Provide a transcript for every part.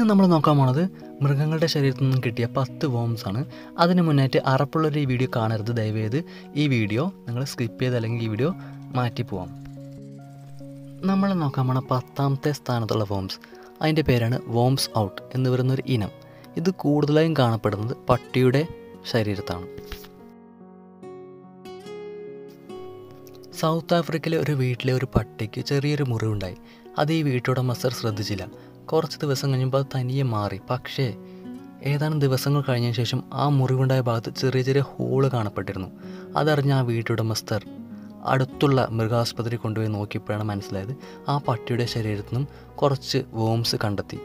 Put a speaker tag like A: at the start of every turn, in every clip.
A: ഇന്ന് നമ്മൾ നോക്കാൻ പോണത് മൃഗങ്ങളുടെ ശരീരത്തിൽ നിന്നും കിട്ടിയ പത്ത് വോംസ് ആണ് അതിന് മുന്നേറ്റ് അറപ്പുള്ളൊരു ഈ വീഡിയോ കാണരുത് ദയവേത് ഈ വീഡിയോ നിങ്ങൾ സ്കിപ്പ് ചെയ്ത് അല്ലെങ്കിൽ ഈ വീഡിയോ മാറ്റി പോവാം നമ്മൾ നോക്കാൻ പോണ പത്താമത്തെ സ്ഥാനത്തുള്ള വോംസ് അതിൻ്റെ പേരാണ് വോംസ് ഔട്ട് എന്ന് പറയുന്നൊരു ഇനം ഇത് കൂടുതലായും കാണപ്പെടുന്നത് പട്ടിയുടെ ശരീരത്താണ് സൗത്ത് ആഫ്രിക്കയിലെ ഒരു വീട്ടിലെ ഒരു പട്ടിക്ക് ചെറിയൊരു മുറിവുണ്ടായി അത് ഈ വീട്ടുടമസ്ഥർ ശ്രദ്ധിച്ചില്ല കുറച്ച് ദിവസം കഴിയുമ്പോൾ അത് തനിയെ മാറി പക്ഷേ ഏതാനും ദിവസങ്ങൾ കഴിഞ്ഞതിന് ശേഷം ആ മുറിവുണ്ടായ ഭാഗത്ത് ചെറിയ ചെറിയ ഹോള് കാണപ്പെട്ടിരുന്നു അതറിഞ്ഞ ആ വീട്ടുടമസ്ഥർ അടുത്തുള്ള മൃഗാസ്പത്രി കൊണ്ടുപോയി നോക്കിയപ്പോഴാണ് മനസ്സിലായത് ആ പട്ടിയുടെ ശരീരത്തിൽ നിന്നും കുറച്ച് വോംസ് കണ്ടെത്തി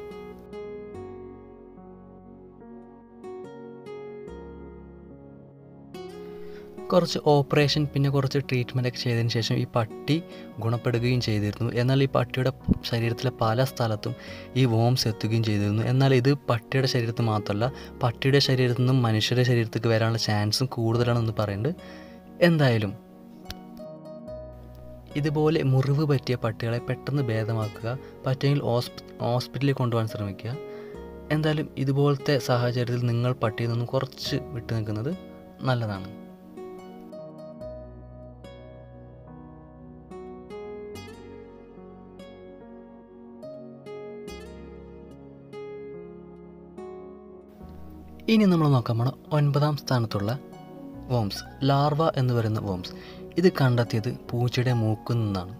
A: കുറച്ച് ഓപ്പറേഷൻ പിന്നെ കുറച്ച് ട്രീറ്റ്മെൻ്റ് ഒക്കെ ചെയ്തതിന് ശേഷം ഈ പട്ടി ഗുണപ്പെടുകയും ചെയ്തിരുന്നു എന്നാൽ ഈ പട്ടിയുടെ ശരീരത്തിലെ പല സ്ഥലത്തും ഈ വോംസ് എത്തുകയും ചെയ്തിരുന്നു എന്നാൽ ഇത് പട്ടിയുടെ ശരീരത്തിൽ മാത്രമല്ല പട്ടിയുടെ ശരീരത്തിൽ നിന്നും മനുഷ്യരുടെ ശരീരത്തേക്ക് വരാനുള്ള ചാൻസും കൂടുതലാണെന്ന് പറയുന്നുണ്ട് എന്തായാലും ഇതുപോലെ മുറിവ് പറ്റിയ പട്ടികളെ പെട്ടെന്ന് ഭേദമാക്കുക പറ്റുമെങ്കിൽ ഹോസ്പി ഹോസ്പിറ്റലിൽ കൊണ്ടുപോകാൻ ശ്രമിക്കുക എന്തായാലും ഇതുപോലത്തെ സാഹചര്യത്തിൽ നിങ്ങൾ പട്ടിയിൽ നിന്നും കുറച്ച് വിട്ടു നിൽക്കുന്നത് നല്ലതാണ് ഇനി നമ്മൾ നോക്കാൻ പോണ ഒൻപതാം സ്ഥാനത്തുള്ള വോംസ് ലാർവ എന്ന് പറയുന്ന വോംസ് ഇത് കണ്ടെത്തിയത് പൂച്ചയുടെ മൂക്കിൽ നിന്നാണ്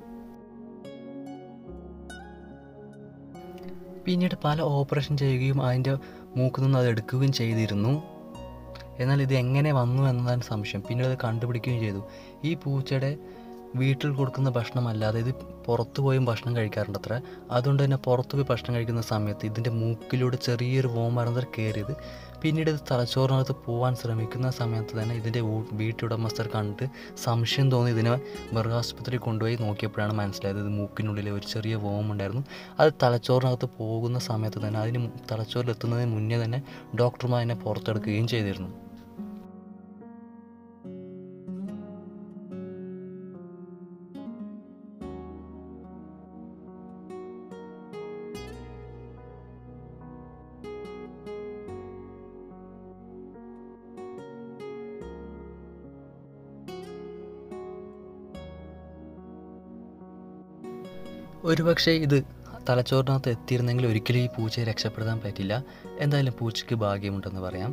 A: പിന്നീട് പല ഓപ്പറേഷൻ ചെയ്യുകയും അതിൻ്റെ മൂക്കിൽ നിന്ന് അത് എടുക്കുകയും ചെയ്തിരുന്നു എന്നാൽ ഇത് എങ്ങനെ വന്നു എന്നതാണ് സംശയം പിന്നീട് അത് കണ്ടുപിടിക്കുകയും ചെയ്തു ഈ പൂച്ചയുടെ വീട്ടിൽ കൊടുക്കുന്ന ഭക്ഷണമല്ലാതെ ഇത് പുറത്തു പോയും ഭക്ഷണം കഴിക്കാറുണ്ട് അത്ര അതുകൊണ്ട് തന്നെ പുറത്തു പോയി ഭക്ഷണം കഴിക്കുന്ന സമയത്ത് ഇതിൻ്റെ മൂക്കിലൂടെ ചെറിയൊരു വോമാർന്നർ കയറിയത് പിന്നീട് ഇത് തലച്ചോറിനകത്ത് പോകാൻ ശ്രമിക്കുന്ന സമയത്ത് തന്നെ ഇതിൻ്റെ വീട്ടുടമസ്ഥർ കണ്ടിട്ട് സംശയം തോന്നി ഇതിനെ മൃഗാശുപത്രി കൊണ്ടുപോയി നോക്കിയപ്പോഴാണ് മനസ്സിലായത് ഇത് മൂക്കിനുള്ളിൽ ഒരു ചെറിയ വോം ഉണ്ടായിരുന്നു അത് തലച്ചോറിനകത്ത് പോകുന്ന സമയത്ത് തന്നെ അതിന് തലച്ചോറിൽ എത്തുന്നതിന് മുന്നേ തന്നെ ഡോക്ടർമാർ അതിനെ പുറത്തെടുക്കുകയും ചെയ്തിരുന്നു ഒരുപക്ഷെ ഇത് തലച്ചോറിനകത്ത് എത്തിയിരുന്നെങ്കിൽ ഒരിക്കലും ഈ പൂച്ചയെ രക്ഷപ്പെടുത്താൻ പറ്റില്ല എന്തായാലും പൂച്ചയ്ക്ക് ഭാഗ്യമുണ്ടെന്ന് പറയാം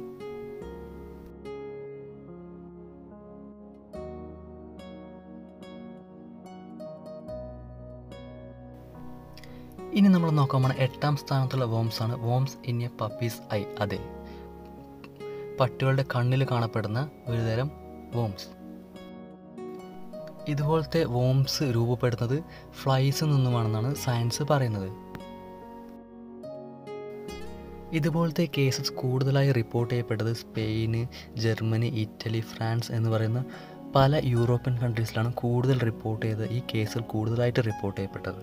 A: ഇനി നമ്മൾ നോക്കാൻ പോണ എട്ടാം സ്ഥാനത്തുള്ള വോംസ് ആണ് worms in a puppies eye അതെ പട്ടികളുടെ കണ്ണിൽ കാണപ്പെടുന്ന ഒരുതരം വോംസ് ഇതുപോലത്തെ വോംസ് രൂപപ്പെടുന്നത് ഫ്ലൈസിൽ നിന്നുമാണെന്നാണ് സയൻസ് പറയുന്നത് ഇതുപോലത്തെ കേസസ് കൂടുതലായി റിപ്പോർട്ട് ചെയ്യപ്പെട്ടത് സ്പെയിന് ജർമ്മനി ഇറ്റലി ഫ്രാൻസ് എന്ന് പറയുന്ന പല യൂറോപ്യൻ കൺട്രീസിലാണ് കൂടുതൽ റിപ്പോർട്ട് ചെയ്ത് ഈ കേസിൽ കൂടുതലായിട്ട് റിപ്പോർട്ട് ചെയ്യപ്പെട്ടത്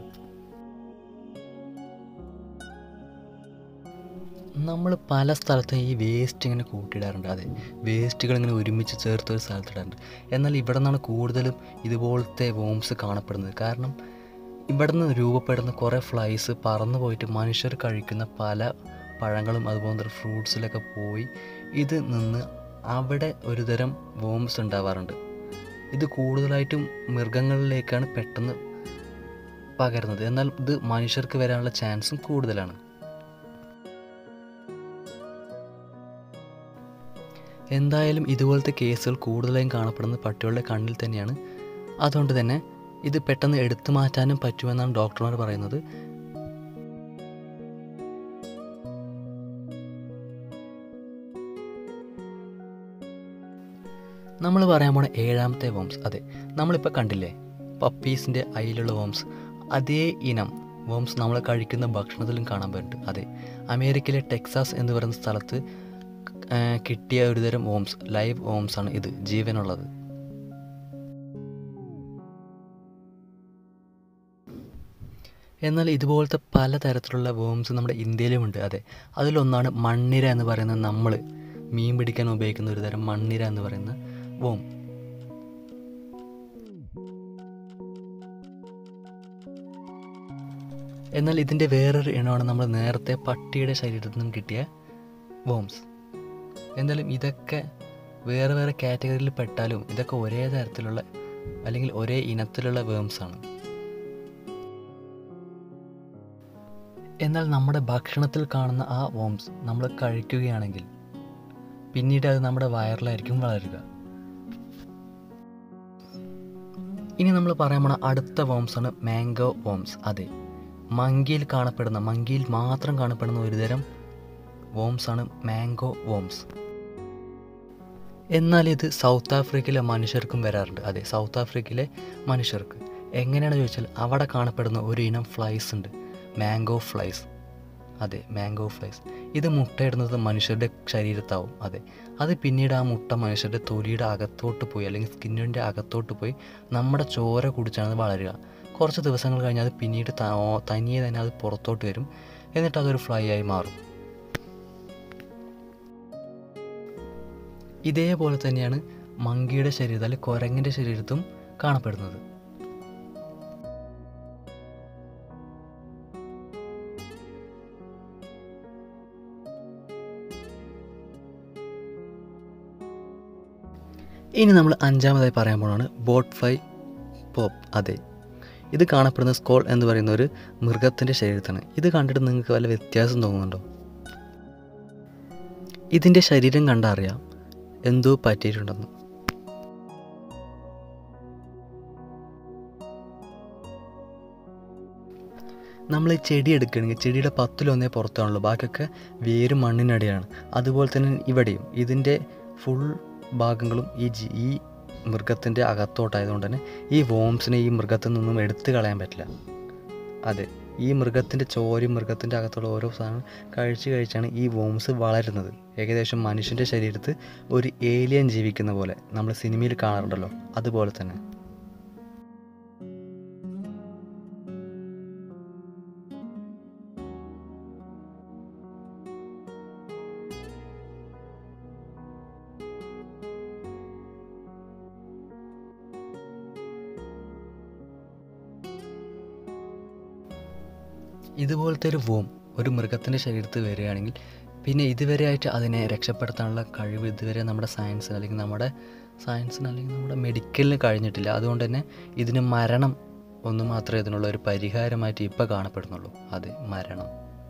A: നമ്മൾ പല സ്ഥലത്തും ഈ വേസ്റ്റ് ഇങ്ങനെ കൂട്ടിയിടാറുണ്ട് അതെ വേസ്റ്റുകൾ ഇങ്ങനെ ഒരുമിച്ച് ചേർത്ത് ഒരു സ്ഥലത്തിടാറുണ്ട് എന്നാൽ ഇവിടെ നിന്നാണ് കൂടുതലും ഇതുപോലത്തെ വോംസ് കാണപ്പെടുന്നത് കാരണം ഇവിടെ നിന്ന് രൂപപ്പെടുന്ന കുറേ ഫ്ലൈസ് പറന്നു പോയിട്ട് മനുഷ്യർ കഴിക്കുന്ന പല പഴങ്ങളും അതുപോലത്തെ ഫ്രൂട്ട്സിലൊക്കെ പോയി ഇത് നിന്ന് അവിടെ ഒരുതരം വോംസ് ഉണ്ടാവാറുണ്ട് ഇത് കൂടുതലായിട്ടും മൃഗങ്ങളിലേക്കാണ് പെട്ടെന്ന് പകരുന്നത് എന്നാൽ ഇത് മനുഷ്യർക്ക് വരാനുള്ള ചാൻസും കൂടുതലാണ് എന്തായാലും ഇതുപോലത്തെ കേസുകൾ കൂടുതലായും കാണപ്പെടുന്നത് പട്ടികളുടെ കണ്ണിൽ തന്നെയാണ് അതുകൊണ്ട് തന്നെ ഇത് പെട്ടെന്ന് എടുത്തു മാറ്റാനും പറ്റുമെന്നാണ് ഡോക്ടർമാർ പറയുന്നത് നമ്മൾ പറയാൻ പോണ ഏഴാമത്തെ വോംസ് അതെ നമ്മളിപ്പോൾ കണ്ടില്ലേ പപ്പീസിൻ്റെ അയിലുള്ള വോംസ് അതേ ഇനം വോംസ് നമ്മൾ കഴിക്കുന്ന ഭക്ഷണത്തിലും കാണാൻ പറ്റുന്നുണ്ട് അതെ അമേരിക്കയിലെ ടെക്സാസ് എന്ന് പറയുന്ന സ്ഥലത്ത് കിട്ടിയ ഒരുതരം വോംസ് ലൈവ് വോംസ് ആണ് ഇത് ജീവനുള്ളത് എന്നാൽ ഇതുപോലത്തെ പലതരത്തിലുള്ള വോംസ് നമ്മുടെ ഇന്ത്യയിലുമുണ്ട് അതെ അതിലൊന്നാണ് മണ്ണിര എന്ന് പറയുന്ന നമ്മൾ മീൻ പിടിക്കാൻ ഉപയോഗിക്കുന്ന ഒരു തരം മണ്ണിര എന്ന് പറയുന്ന വോം എന്നാൽ ഇതിൻ്റെ വേറൊരു ഇനമാണ് നമ്മൾ നേരത്തെ പട്ടിയുടെ ശരീരത്തിൽ നിന്നും കിട്ടിയ വോംസ് എന്തായാലും ഇതൊക്കെ വേറെ വേറെ കാറ്റഗറിയിൽ പെട്ടാലും ഇതൊക്കെ ഒരേ തരത്തിലുള്ള അല്ലെങ്കിൽ ഒരേ ഇനത്തിലുള്ള വേംസ് ആണ് എന്നാൽ നമ്മുടെ ഭക്ഷണത്തിൽ കാണുന്ന ആ വോംസ് നമ്മൾ കഴിക്കുകയാണെങ്കിൽ പിന്നീട് അത് നമ്മുടെ വയറിലായിരിക്കും വളരുക ഇനി നമ്മൾ പറയാൻ പോണ അടുത്ത വോംസ് ആണ് മാംഗോ വോംസ് അതെ മങ്കിയിൽ കാണപ്പെടുന്ന മങ്കിയിൽ മാത്രം കാണപ്പെടുന്ന ഒരുതരം വോംസ് ആണ് മാംഗോ വോംസ് എന്നാൽ ഇത് സൗത്ത് ആഫ്രിക്കയിലെ മനുഷ്യർക്കും വരാറുണ്ട് അതെ സൗത്ത് ആഫ്രിക്കയിലെ മനുഷ്യർക്ക് എങ്ങനെയാണ് ചോദിച്ചാൽ അവിടെ കാണപ്പെടുന്ന ഒരു ഇനം ഫ്ലൈസ് ഉണ്ട് മാംഗോ ഫ്ലൈസ് അതെ മാംഗോ ഫ്ലൈസ് ഇത് മുട്ടയിടുന്നത് മനുഷ്യരുടെ ശരീരത്താവും അതെ അത് പിന്നീട് ആ മുട്ട മനുഷ്യരുടെ തൊലിയുടെ അകത്തോട്ട് പോയി അല്ലെങ്കിൽ സ്കിന്നിൻ്റെ അകത്തോട്ട് പോയി നമ്മുടെ ചോര കുടിച്ചാണ് അത് വളരുക കുറച്ച് ദിവസങ്ങൾ കഴിഞ്ഞ് അത് പിന്നീട് ത- ഓ- തനിയെ തന്നെ അത് പുറത്തോട്ട് വരും എന്നിട്ട് അതൊരു ഫ്ലൈ ആയി മാറും ഇതേപോലെ തന്നെയാണ് മങ്കിയുടെ ശരീരത്തിൽ അല്ലെങ്കിൽ കുരങ്ങിൻ്റെ ശരീരത്തും കാണപ്പെടുന്നത് ഇനി നമ്മൾ അഞ്ചാമതായി പറയാൻ പോകുന്നതാണ് ബോട്ട് ഫ്ലൈ പോപ്പ് അതെ ഇത് കാണപ്പെടുന്ന സ്കോൾ എന്ന് പറയുന്ന ഒരു മൃഗത്തിൻ്റെ ശരീരത്താണ് ഇത് കണ്ടിട്ട് നിങ്ങൾക്ക് വല്ല വ്യത്യാസം തോന്നുന്നുണ്ടോ ഇതിൻ്റെ ശരീരം കണ്ടറിയാം എന്തോ പറ്റിയിട്ടുണ്ടെന്ന് നമ്മൾ ഈ ചെടി എടുക്കുകയാണെങ്കിൽ ചെടിയുടെ പത്തിലൊന്നേ പുറത്താണുള്ളൂ ബാക്കിയൊക്കെ വേര് മണ്ണിനടിയാണ് അതുപോലെ തന്നെ ഇവിടെയും ഇതിൻ്റെ ഫുൾ ഭാഗങ്ങളും ഈ ജി ഈ മൃഗത്തിൻ്റെ അകത്തോട്ടായതുകൊണ്ട് തന്നെ ഈ വോംസിനെ ഈ മൃഗത്തിൽ നിന്നും എടുത്തു കളയാൻ പറ്റില്ല അതെ ഈ മൃഗത്തിൻ്റെ ചോരയും മൃഗത്തിൻ്റെ അകത്തുള്ള ഓരോ സാധനം കഴിച്ച് കഴിച്ചാണ് ഈ വോംസ് വളരുന്നത് ഏകദേശം മനുഷ്യൻ്റെ ശരീരത്ത് ഒരു ഏലിയൻ ജീവിക്കുന്ന പോലെ നമ്മൾ സിനിമയിൽ കാണാറുണ്ടല്ലോ അതുപോലെ തന്നെ ഇതുപോലത്തെ ഒരു വോം ഒരു മൃഗത്തിൻ്റെ ശരീരത്തിൽ വരികയാണെങ്കിൽ പിന്നെ ഇതുവരെയായിട്ട് അതിനെ രക്ഷപ്പെടുത്താനുള്ള കഴിവ് ഇതുവരെ നമ്മുടെ സയൻസിന് അല്ലെങ്കിൽ നമ്മുടെ സയൻസിന് അല്ലെങ്കിൽ നമ്മുടെ മെഡിക്കലിന് കഴിഞ്ഞിട്ടില്ല അതുകൊണ്ട് തന്നെ ഇതിന് മരണം ഒന്ന് മാത്രമേ ഇതിനുള്ള ഒരു പരിഹാരമായിട്ട് ഇപ്പോൾ കാണപ്പെടുന്നുള്ളൂ അതെ മരണം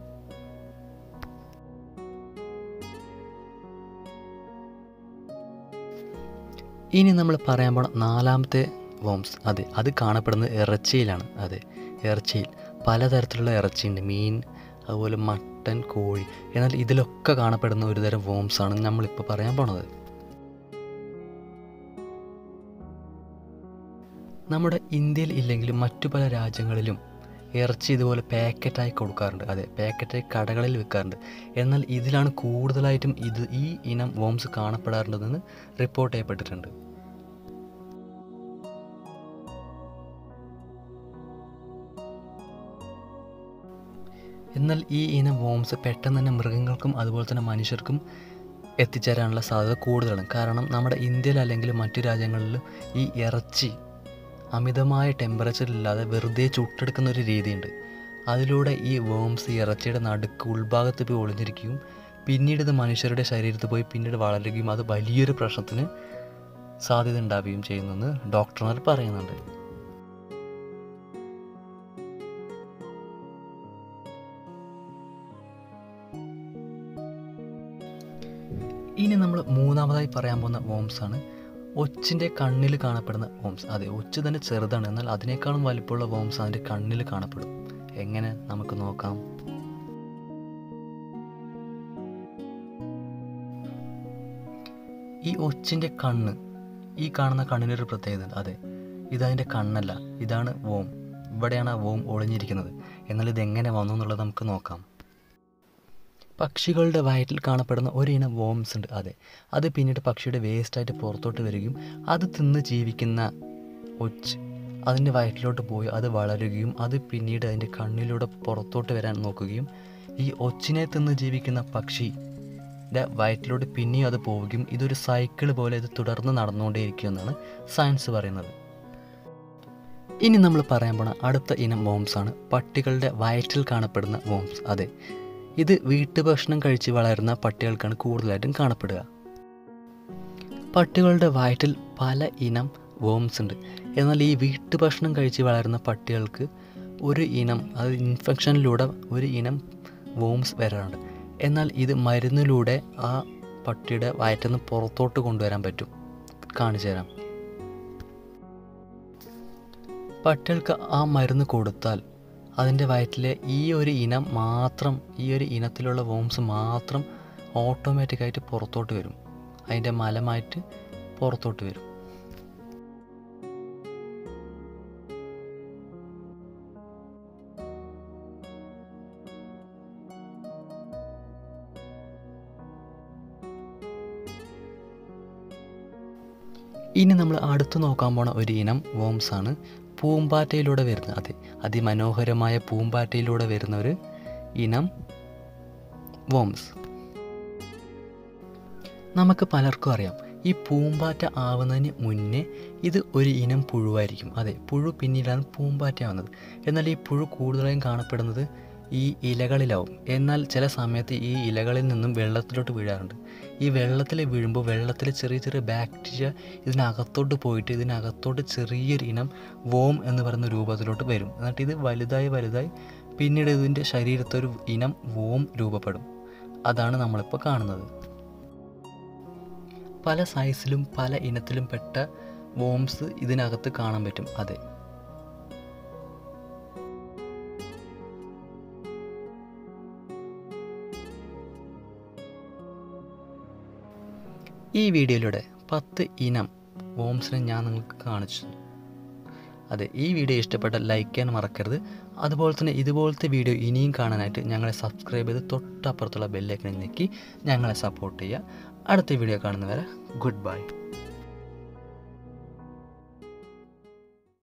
A: ഇനി നമ്മൾ പറയാൻ പോണ നാലാമത്തെ വോംസ് അതെ അത് കാണപ്പെടുന്നത് ഇറച്ചിയിലാണ് അതെ ഇറച്ചിയിൽ പലതരത്തിലുള്ള ഇറച്ചിയുണ്ട് മീൻ അതുപോലെ മട്ടൻ കോഴി എന്നാൽ ഇതിലൊക്കെ കാണപ്പെടുന്ന ഒരു തരം വോംസ് ആണ് നമ്മളിപ്പോൾ പറയാൻ പോണത് നമ്മുടെ ഇന്ത്യയിൽ ഇല്ലെങ്കിലും മറ്റു പല രാജ്യങ്ങളിലും ഇറച്ചി ഇതുപോലെ പാക്കറ്റായി കൊടുക്കാറുണ്ട് അതെ പാക്കറ്റായി കടകളിൽ വിൽക്കാറുണ്ട് എന്നാൽ ഇതിലാണ് കൂടുതലായിട്ടും ഇത് ഈ ഇനം വോംസ് കാണപ്പെടാറുണ്ടെന്ന് റിപ്പോർട്ട് ചെയ്യപ്പെട്ടിട്ടുണ്ട് എന്നാൽ ഈ ഇനം വോംസ് പെട്ടെന്ന് തന്നെ മൃഗങ്ങൾക്കും അതുപോലെ തന്നെ മനുഷ്യർക്കും എത്തിച്ചേരാനുള്ള സാധ്യത കൂടുതലാണ് കാരണം നമ്മുടെ ഇന്ത്യയിൽ അല്ലെങ്കിൽ മറ്റു രാജ്യങ്ങളിലും ഈ ഇറച്ചി അമിതമായ ടെമ്പറേച്ചറില്ലാതെ വെറുതെ ചുട്ടെടുക്കുന്ന ഒരു രീതിയുണ്ട് അതിലൂടെ ഈ വേംസ് ഈ ഇറച്ചിയുടെ നടുക്ക് ഉൾഭാഗത്ത് പോയി ഒളിഞ്ഞിരിക്കുകയും പിന്നീട് ഇത് മനുഷ്യരുടെ ശരീരത്തിൽ പോയി പിന്നീട് വളരുകയും അത് വലിയൊരു പ്രശ്നത്തിന് സാധ്യത ഉണ്ടാവുകയും ചെയ്യുന്നെന്ന് ഡോക്ടർമാർ പറയുന്നുണ്ട് ഇനി നമ്മൾ മൂന്നാമതായി പറയാൻ പോകുന്ന വോംസ് ആണ് ഒച്ചിൻ്റെ കണ്ണിൽ കാണപ്പെടുന്ന വോംസ് അതെ ഒച്ച് തന്നെ ചെറുതാണ് എന്നാൽ അതിനേക്കാളും വലിപ്പമുള്ള വോംസ് അതിൻ്റെ കണ്ണിൽ കാണപ്പെടും എങ്ങനെ നമുക്ക് നോക്കാം ഈ ഒച്ചിൻ്റെ കണ്ണ് ഈ കാണുന്ന കണ്ണിനൊരു പ്രത്യേകത ഉണ്ട് അതെ ഇതതിൻ്റെ കണ്ണല്ല ഇതാണ് വോം ഇവിടെയാണ് ആ വോം ഒളിഞ്ഞിരിക്കുന്നത് എന്നാൽ ഇതെങ്ങനെ വന്നു എന്നുള്ളത് നമുക്ക് നോക്കാം പക്ഷികളുടെ വയറ്റിൽ കാണപ്പെടുന്ന ഒരിനം വോംസ് ഉണ്ട് അതെ അത് പിന്നീട് പക്ഷിയുടെ വേസ്റ്റായിട്ട് പുറത്തോട്ട് വരികയും അത് തിന്ന് ജീവിക്കുന്ന ഒച്ച് അതിൻ്റെ വയറ്റിലോട്ട് പോയി അത് വളരുകയും അത് പിന്നീട് അതിൻ്റെ കണ്ണിലൂടെ പുറത്തോട്ട് വരാൻ നോക്കുകയും ഈ ഒച്ചിനെ തിന്ന് ജീവിക്കുന്ന പക്ഷിയുടെ വയറ്റിലോട്ട് പിന്നെയും അത് പോവുകയും ഇതൊരു സൈക്കിൾ പോലെ ഇത് തുടർന്ന് നടന്നുകൊണ്ടേയിരിക്കുമെന്നാണ് സയൻസ് പറയുന്നത് ഇനി നമ്മൾ പറയാൻ പോണ അടുത്ത ഇനം വോംസ് ആണ് പട്ടികളുടെ വയറ്റിൽ കാണപ്പെടുന്ന വോംസ് അതെ ഇത് വീട്ടുഭക്ഷണം കഴിച്ച് വളരുന്ന പട്ടികൾക്കാണ് കൂടുതലായിട്ടും കാണപ്പെടുക പട്ടികളുടെ വയറ്റിൽ പല ഇനം വോംസ് ഉണ്ട് എന്നാൽ ഈ വീട്ടുഭക്ഷണം കഴിച്ച് വളരുന്ന പട്ടികൾക്ക് ഒരു ഇനം അത് ഇൻഫെക്ഷനിലൂടെ ഒരു ഇനം വോംസ് വരാറുണ്ട് എന്നാൽ ഇത് മരുന്നിലൂടെ ആ പട്ടിയുടെ വയറ്റിൽ നിന്ന് പുറത്തോട്ട് കൊണ്ടുവരാൻ പറ്റും കാണിച്ചു തരാം പട്ടികൾക്ക് ആ മരുന്ന് കൊടുത്താൽ അതിൻ്റെ വയറ്റിലെ ഈ ഒരു ഇനം മാത്രം ഈ ഒരു ഇനത്തിലുള്ള വോംസ് മാത്രം ഓട്ടോമാറ്റിക്കായിട്ട് പുറത്തോട്ട് വരും അതിൻ്റെ മലമായിട്ട് പുറത്തോട്ട് വരും ഇനി നമ്മൾ അടുത്ത് നോക്കാൻ പോണ ഒരു ഇനം വോംസ് ആണ് പൂമ്പാറ്റയിലൂടെ വരുന്ന അതെ അതിമനോഹരമായ പൂമ്പാറ്റയിലൂടെ വരുന്ന ഒരു ഇനം വോംസ് നമുക്ക് പലർക്കും അറിയാം ഈ പൂമ്പാറ്റ ആവുന്നതിന് മുന്നേ ഇത് ഒരു ഇനം പുഴുവായിരിക്കും അതെ പുഴു പിന്നീടാണ് പൂമ്പാറ്റ ആവുന്നത് എന്നാൽ ഈ പുഴു കൂടുതലായും കാണപ്പെടുന്നത് ഈ ഇലകളിലാവും എന്നാൽ ചില സമയത്ത് ഈ ഇലകളിൽ നിന്നും വെള്ളത്തിലോട്ട് വീഴാറുണ്ട് ഈ വെള്ളത്തിൽ വീഴുമ്പോൾ വെള്ളത്തിൽ ചെറിയ ചെറിയ ബാക്ടീരിയ ഇതിനകത്തോട്ട് പോയിട്ട് ഇതിനകത്തോട്ട് ചെറിയൊരു ഇനം വോം എന്ന് പറയുന്ന രൂപത്തിലോട്ട് വരും എന്നിട്ട് ഇത് വലുതായി വലുതായി പിന്നീട് ഇതിൻ്റെ ശരീരത്തൊരു ഇനം വോം രൂപപ്പെടും അതാണ് നമ്മളിപ്പോൾ കാണുന്നത് പല സൈസിലും പല ഇനത്തിലും പെട്ട വോംസ് ഇതിനകത്ത് കാണാൻ പറ്റും അതെ ഈ വീഡിയോയിലൂടെ പത്ത് ഇനം വോംസിനെ ഞാൻ നിങ്ങൾക്ക് കാണിച്ചു അതെ ഈ വീഡിയോ ഇഷ്ടപ്പെട്ട ലൈക്ക് ചെയ്യാൻ മറക്കരുത് അതുപോലെ തന്നെ ഇതുപോലത്തെ വീഡിയോ ഇനിയും കാണാനായിട്ട് ഞങ്ങളെ സബ്സ്ക്രൈബ് ചെയ്ത് തൊട്ടപ്പുറത്തുള്ള ബെല്ലൈക്കണിൽ ഞെക്കി ഞങ്ങളെ സപ്പോർട്ട് ചെയ്യുക അടുത്ത വീഡിയോ കാണുന്നവരെ ഗുഡ് ബൈ